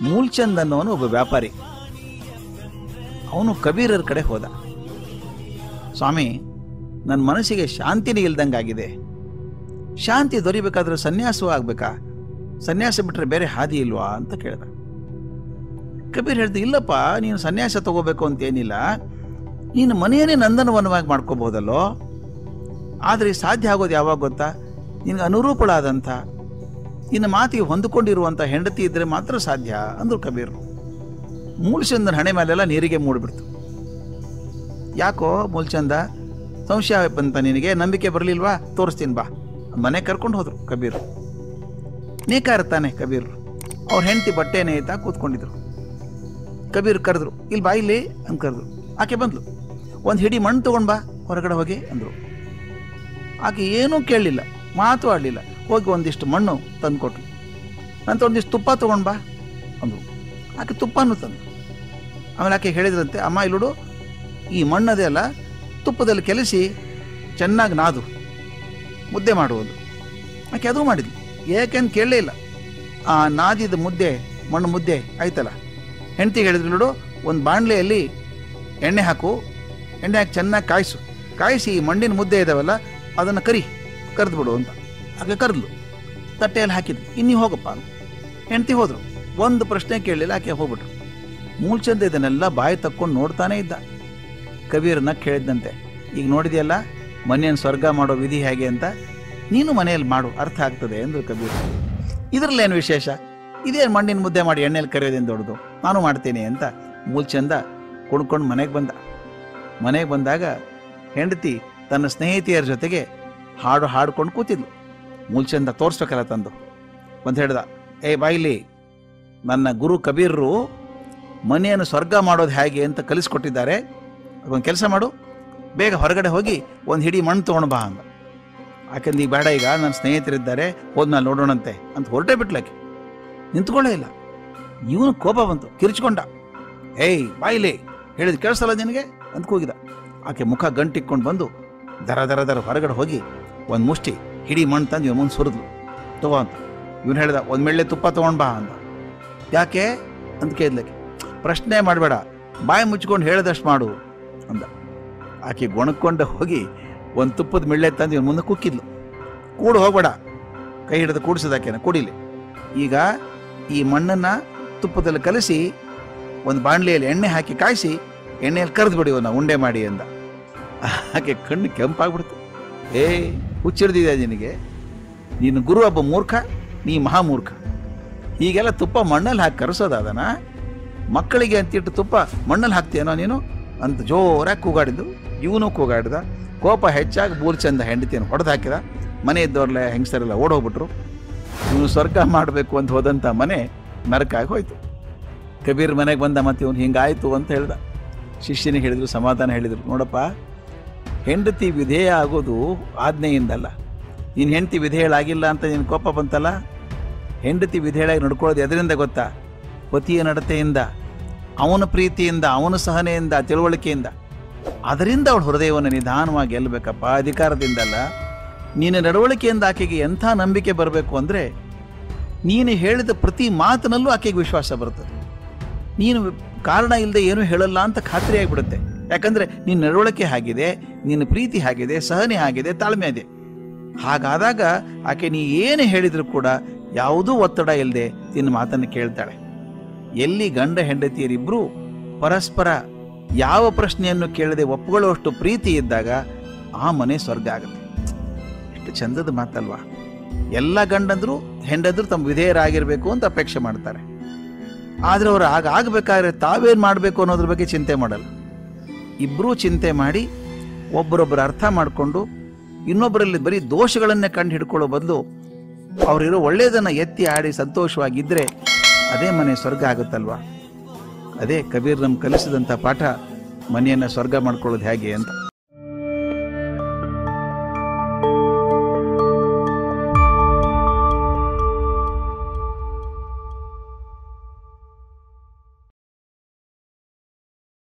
ಮೂಲ್ಚಂದ್ ಅನ್ನೋನು ಒಬ್ಬ ವ್ಯಾಪಾರಿ ಅವನು ಕಬೀರರ ಕಡೆ ಹೋದ ಸ್ವಾಮಿ ನನ್ನ ಮನಸ್ಸಿಗೆ ಶಾಂತಿನೇ ಇಲ್ದಂಗಾಗಿದೆ ಶಾಂತಿ ದೊರಿಬೇಕಾದ್ರೆ ಸನ್ಯಾಸವೂ ಆಗ್ಬೇಕಾ ಸನ್ಯಾಸ ಬಿಟ್ರೆ ಬೇರೆ ಹಾದಿ ಇಲ್ವಾ ಅಂತ ಕೇಳ್ದ ಕಬೀರ್ ಹೇಳ್ದ ಇಲ್ಲಪ್ಪ ನೀನು ಸನ್ಯಾಸ ತಗೋಬೇಕು ಅಂತ ಏನಿಲ್ಲ ನೀನು ಮನೆಯನ್ನೇ ನಂದನವನವಾಗಿ ಮಾಡ್ಕೋಬಹುದಲ್ಲೋ ಆದರೆ ಸಾಧ್ಯ ಆಗೋದು ಯಾವಾಗ ಗೊತ್ತಾ ನಿನಗೆ ಅನುರೂಪಳಾದಂಥ ನಿನ್ನ ಮಾತಿಗೆ ಹೊಂದಿಕೊಂಡಿರುವಂಥ ಹೆಂಡತಿ ಇದ್ದರೆ ಮಾತ್ರ ಸಾಧ್ಯ ಅಂದ್ರು ಕಬೀರ್ ಮೂಲ್ಚಂದನ ಹಣೆ ಮೇಲೆಲ್ಲ ನೀರಿಗೆ ಮೂಡ್ಬಿಡ್ತು ಯಾಕೋ ಮೂಲ್ಚಂದ ಸಂಶಯ ಬಂತ ನಿನಗೆ ನಂಬಿಕೆ ಬರಲಿಲ್ವಾ ತೋರಿಸ್ತೀನಿ ಬಾ ಮನೆ ಕರ್ಕೊಂಡು ಹೋದ್ರು ಕಬೀರ್ ನೇಕಾರ ತಾನೆ ಕಬೀರ್ ಅವ್ರ ಹೆಂಡತಿ ಬಟ್ಟೆ ನೇಯ್ತಾ ಕೂತ್ಕೊಂಡಿದ್ರು ಕಬೀರ್ ಕರೆದ್ರು ಇಲ್ಲಿ ಬಾ ಇಲ್ಲಿ ಅಂತ ಕರೆದ್ರು ಆಕೆ ಬಂದ್ಲು ಒಂದು ಹಿಡಿ ಮಣ್ಣು ತಗೊಂಡ್ ಬಾ ಹೊರಗಡೆ ಹೋಗಿ ಅಂದ್ರು ಆಕೆ ಏನೂ ಕೇಳಲಿಲ್ಲ ಮಾತು ಆಡಲಿಲ್ಲ ಹೋಗಿ ಒಂದಿಷ್ಟು ಮಣ್ಣು ತಂದು ಕೊಟ್ಲು ನಂತರ ಒಂದಿಷ್ಟು ತುಪ್ಪ ತಗೊಂಡ್ ಬಾ ಅಂದ್ರು ಆಕೆ ತುಪ್ಪನೂ ತಂದು ಆಮೇಲೆ ಆಕೆ ಹೇಳಿದ್ರಂತೆ ಅಮ್ಮ ಇಲ್ಲೋಡು ಈ ಮಣ್ಣದೇ ಅಲ್ಲ ತುಪ್ಪದಲ್ಲಿ ಕೆಲಸಿ ಚೆನ್ನಾಗಿ ನಾದು ಮುದ್ದೆ ಮಾಡುವುದು ಆಕೆ ಅದು ಮಾಡಿದ್ಲು ಏಕೆಂತ ಕೇಳಲೇ ಇಲ್ಲ ಆ ನಾದಿದ ಮುದ್ದೆ ಮಣ್ಣು ಮುದ್ದೆ ಆಯ್ತಲ್ಲ ಹೆಂಡತಿಗೆ ಹೇಳಿದ್ರು ನೋಡು ಒಂದು ಬಾಣಲೆಯಲ್ಲಿ ಎಣ್ಣೆ ಹಾಕು ಎಣ್ಣೆ ಹಾಕಿ ಚೆನ್ನಾಗಿ ಕಾಯಿಸು ಕಾಯಿಸಿ ಈ ಮಣ್ಣಿನ ಮುದ್ದೆ ಇದಾವಲ್ಲ ಅದನ್ನು ಕರಿ ಕರೆದು ಬಿಡು ಅಂತ ಆಕೆ ಕರೆದ್ಲು ತಟ್ಟೆಯಲ್ಲಿ ಹಾಕಿದ್ಲು ಇನ್ನೀ ಹೋಗಪ್ಪ ಅಂತ ಹೆಂಡತಿ ಹೋದ್ರು ಒಂದು ಪ್ರಶ್ನೆ ಕೇಳಲಿಲ್ಲ ಆಕೆ ಹೋಗ್ಬಿಟ್ರು ಮೂಲ್ಚಂದ ಇದನ್ನೆಲ್ಲ ಬಾಯಿ ತಕ್ಕೊಂಡು ನೋಡ್ತಾನೇ ಇದ್ದ ಕಬೀರನ್ನ ಕೇಳಿದ್ದಂತೆ ಈಗ ನೋಡಿದೆಯಲ್ಲ ಮನೆಯನ್ನು ಸ್ವರ್ಗ ಮಾಡೋ ವಿಧಿ ಹೇಗೆ ಅಂತ ನೀನು ಮನೆಯಲ್ಲಿ ಮಾಡು ಅರ್ಥ ಆಗ್ತದೆ ಎಂದು ಕಬೀರ್ ಇದರಲ್ಲೇನು ವಿಶೇಷ ಇದೇ ಮಣ್ಣಿನ ಮುದ್ದೆ ಮಾಡಿ ಎಣ್ಣೆಯಲ್ಲಿ ಕರೆಯೋದೇನು ದೊಡ್ಡದು ನಾನು ಮಾಡ್ತೀನಿ ಅಂತ ಮೂಲ್ಚಂದ ಕುಣ್ಕೊಂಡು ಮನೆಗೆ ಬಂದ ಮನೆಗೆ ಬಂದಾಗ ಹೆಂಡತಿ ತನ್ನ ಸ್ನೇಹಿತೆಯರ ಜೊತೆಗೆ ಹಾಡು ಹಾಡ್ಕೊಂಡು ಕೂತಿದ್ಲು ಮೂಲ್ಚಂದ ತೋರಿಸ್ಬೇಕಲ್ಲ ತಂದು ಅಂತ ಹೇಳ್ದ ಏ ಬಾಯಿಲಿ ನನ್ನ ಗುರು ಕಬೀರರು ಮನೆಯನ್ನು ಸ್ವರ್ಗ ಮಾಡೋದು ಹೇಗೆ ಅಂತ ಕಲಿಸ್ಕೊಟ್ಟಿದ್ದಾರೆ ಒಂದು ಕೆಲಸ ಮಾಡು ಬೇಗ ಹೊರಗಡೆ ಹೋಗಿ ಒಂದು ಹಿಡಿ ಮಣ್ಣು ತೊಗೊಂಡು ಬಾ ಅಂದ ಯಾಕಂದ್ರೆ ಈಗ ಬೇಡ ಈಗ ನನ್ನ ಸ್ನೇಹಿತರಿದ್ದಾರೆ ಹೋದ್ಮೇಲೆ ನೋಡೋಣಂತೆ ಅಂತ ಹೊರಟೇ ಬಿಟ್ಲಾಕೆ ನಿಂತ್ಕೊಳ್ಳೇ ಇಲ್ಲ ಇವನು ಕೋಪ ಬಂತು ಕಿರ್ಚ್ಕೊಂಡ ಏಯ್ ಬಾಯಿಲಿ ಹೇಳಿದ್ ಕೇಳಿಸಲ್ಲ ನಿನಗೆ ಅಂತ ಕೂಗಿದ ಆಕೆ ಮುಖ ಗಂಟಿಕ್ಕೊಂಡು ಬಂದು ದರ ದರ ದರ ಹೊರಗಡೆ ಹೋಗಿ ಒಂದು ಮುಷ್ಟಿ ಹಿಡಿ ಮಣ್ಣು ತಂದು ಇವ್ ಮುಂದೆ ಸುರಿದ್ಲು ತಗೋ ಅಂತ ಇವನು ಹೇಳ್ದ ಒಂದು ಮೆಳ್ಳೆ ತುಪ್ಪ ತೊಗೊಂಡು ಬಾ ಅಂದ ಯಾಕೆ ಅಂತ ಕೇಳಿದ್ಲಕ್ಕೆ ಪ್ರಶ್ನೆ ಮಾಡಬೇಡ ಬಾಯಿ ಮುಚ್ಕೊಂಡು ಹೇಳ್ದಷ್ಟು ಮಾಡು ಅಂದ ಆಕೆ ಗೊಣಕ್ಕೊಂಡು ಹೋಗಿ ಒಂದು ತುಪ್ಪದ ಮಿಳ್ಳೆ ತಂದು ಇವ್ನ ಮುಂದೆ ಕುಕ್ಕಿದ್ಲು ಕೂಡು ಹೋಗ್ಬೇಡ ಕೈ ಹಿಡಿದು ಕೂಡಿಸಿದಾಕೆನ ಕುಡಿಲಿ ಈಗ ಈ ಮಣ್ಣನ್ನು ತುಪ್ಪದಲ್ಲಿ ಕಲಸಿ ಒಂದು ಬಾಣಲಿಯಲ್ಲಿ ಎಣ್ಣೆ ಹಾಕಿ ಕಾಯಿಸಿ ಎಣ್ಣೆಯಲ್ಲಿ ಕರೆದು ಬಿಡಿ ಇವನ್ನ ಉಂಡೆ ಮಾಡಿ ಅಂದ ಆಕೆ ಕಣ್ಣು ಕೆಂಪಾಗ್ಬಿಡ್ತು ಏ ಹುಚ್ಚಿಡ್ದಿದೆ ನಿನಗೆ ನೀನು ಗುರು ಒಬ್ಬ ಮೂರ್ಖ ನೀ ಮಹಾಮೂರ್ಖ ಹೀಗೆಲ್ಲ ತುಪ್ಪ ಮಣ್ಣಲ್ಲಿ ಹಾಕಿ ಕರೆಸೋದಾದನ ಮಕ್ಕಳಿಗೆ ಅಂತಿಟ್ಟು ತುಪ್ಪ ಮಣ್ಣಲ್ಲಿ ಹಾಕ್ತೀಯನೋ ನೀನು ಅಂತ ಜೋರಾಗಿ ಕೂಗಾಡಿದ್ದು ಇವನು ಕೂಗಾಡಿದ ಕೋಪ ಹೆಚ್ಚಾಗಿ ಬೂರ್ಚಂದ ಹೆಂಡತಿಯನ್ನು ಹೊಡೆದು ಹಾಕಿದ ಮನೆ ಇದ್ದವ್ರಲ್ಲ ಹೆಂಗಸರೆಲ್ಲ ಓಡೋಗ್ಬಿಟ್ರು ಇವನು ಸ್ವರ್ಗ ಮಾಡಬೇಕು ಅಂತ ಹೋದಂಥ ಮನೆ ನರಕಾಗಿ ಹೋಯ್ತು ಕಬೀರ್ ಮನೆಗೆ ಬಂದ ಮತ್ತೆ ಇವನು ಹಿಂಗಾಯ್ತು ಅಂತ ಹೇಳ್ದ ಶಿಷ್ಯನಿಗೆ ಹೇಳಿದ್ರು ಸಮಾಧಾನ ಹೇಳಿದ್ರು ನೋಡಪ್ಪ ಹೆಂಡತಿ ವಿಧೇಯ ಆಗೋದು ಆಜ್ಞೆಯಿಂದಲ್ಲ ನೀನು ಹೆಂಡತಿ ವಿಧೇಯಳಾಗಿಲ್ಲ ಅಂತ ನಿನ್ನ ಕೋಪ ಬಂತಲ್ಲ ಹೆಂಡತಿ ವಿಧೇಯಳಾಗಿ ನಡ್ಕೊಳ್ಳೋದು ಎದರಿಂದ ಗೊತ್ತಾ ಪತಿಯ ನಡತೆಯಿಂದ ಅವನ ಪ್ರೀತಿಯಿಂದ ಅವನ ಸಹನೆಯಿಂದ ತಿಳುವಳಿಕೆಯಿಂದ ಅದರಿಂದ ಅವಳ ಹೃದಯವನ್ನು ನಿಧಾನವಾಗಿ ಗೆಲ್ಲಬೇಕಪ್ಪ ಅಧಿಕಾರದಿಂದಲ್ಲ ನೀನು ನಡವಳಿಕೆಯಿಂದ ಆಕೆಗೆ ಎಂಥ ನಂಬಿಕೆ ಬರಬೇಕು ಅಂದರೆ ನೀನು ಹೇಳಿದ ಪ್ರತಿ ಮಾತಿನಲ್ಲೂ ಆಕೆಗೆ ವಿಶ್ವಾಸ ಬರ್ತದೆ ನೀನು ಕಾರಣ ಇಲ್ಲದೆ ಏನೂ ಹೇಳಲ್ಲ ಅಂತ ಖಾತ್ರಿ ಆಗಿಬಿಡುತ್ತೆ ಯಾಕಂದ್ರೆ ನಿನ್ನ ನಡವಳಿಕೆ ಆಗಿದೆ ನಿನ್ನ ಪ್ರೀತಿ ಆಗಿದೆ ಸಹನೆ ಆಗಿದೆ ತಾಳ್ಮೆ ಇದೆ ಹಾಗಾದಾಗ ಆಕೆ ನೀ ಏನು ಹೇಳಿದ್ರು ಕೂಡ ಯಾವುದೂ ಒತ್ತಡ ಇಲ್ಲದೆ ನಿನ್ನ ಮಾತನ್ನು ಕೇಳ್ತಾಳೆ ಎಲ್ಲಿ ಗಂಡ ಹೆಂಡತಿಯರಿಬ್ಬರೂ ಪರಸ್ಪರ ಯಾವ ಪ್ರಶ್ನೆಯನ್ನು ಕೇಳದೆ ಒಪ್ಕೊಳ್ಳುವಷ್ಟು ಪ್ರೀತಿ ಇದ್ದಾಗ ಆ ಮನೆ ಸ್ವರ್ಗ ಆಗುತ್ತೆ ಎಷ್ಟು ಚಂದದ ಮಾತಲ್ವಾ ಎಲ್ಲ ಗಂಡಂದ್ರು ಹೆಂಡಂದ್ರು ತಮ್ಮ ವಿಧೇಯರಾಗಿರ್ಬೇಕು ಅಂತ ಅಪೇಕ್ಷೆ ಮಾಡ್ತಾರೆ ಆದ್ರೆ ಅವ್ರು ಆಗ ಆಗ್ಬೇಕಾದ್ರೆ ತಾವೇನ್ ಮಾಡಬೇಕು ಅನ್ನೋದ್ರ ಬಗ್ಗೆ ಚಿಂತೆ ಮಾಡಲ್ಲ ಇಬ್ಬರೂ ಚಿಂತೆ ಮಾಡಿ ಒಬ್ಬರೊಬ್ಬರು ಅರ್ಥ ಮಾಡಿಕೊಂಡು ಇನ್ನೊಬ್ಬರಲ್ಲಿ ಬರೀ ದೋಷಗಳನ್ನೇ ಕಂಡು ಹಿಡ್ಕೊಳ್ಳೋ ಬದಲು ಅವರಿರೋ ಒಳ್ಳೆಯದನ್ನ ಎತ್ತಿ ಆಡಿ ಸಂತೋಷವಾಗಿದ್ದರೆ ಅದೇ ಮನೆ ಸ್ವರ್ಗ ಆಗುತ್ತಲ್ವಾ ಅದೇ ಕಬೀರ್ ನಮ್ಗೆ ಕಲಿಸಿದಂಥ ಪಾಠ ಮನೆಯನ್ನು ಸ್ವರ್ಗ ಮಾಡ್ಕೊಳ್ಳೋದು ಹೇಗೆ ಅಂತ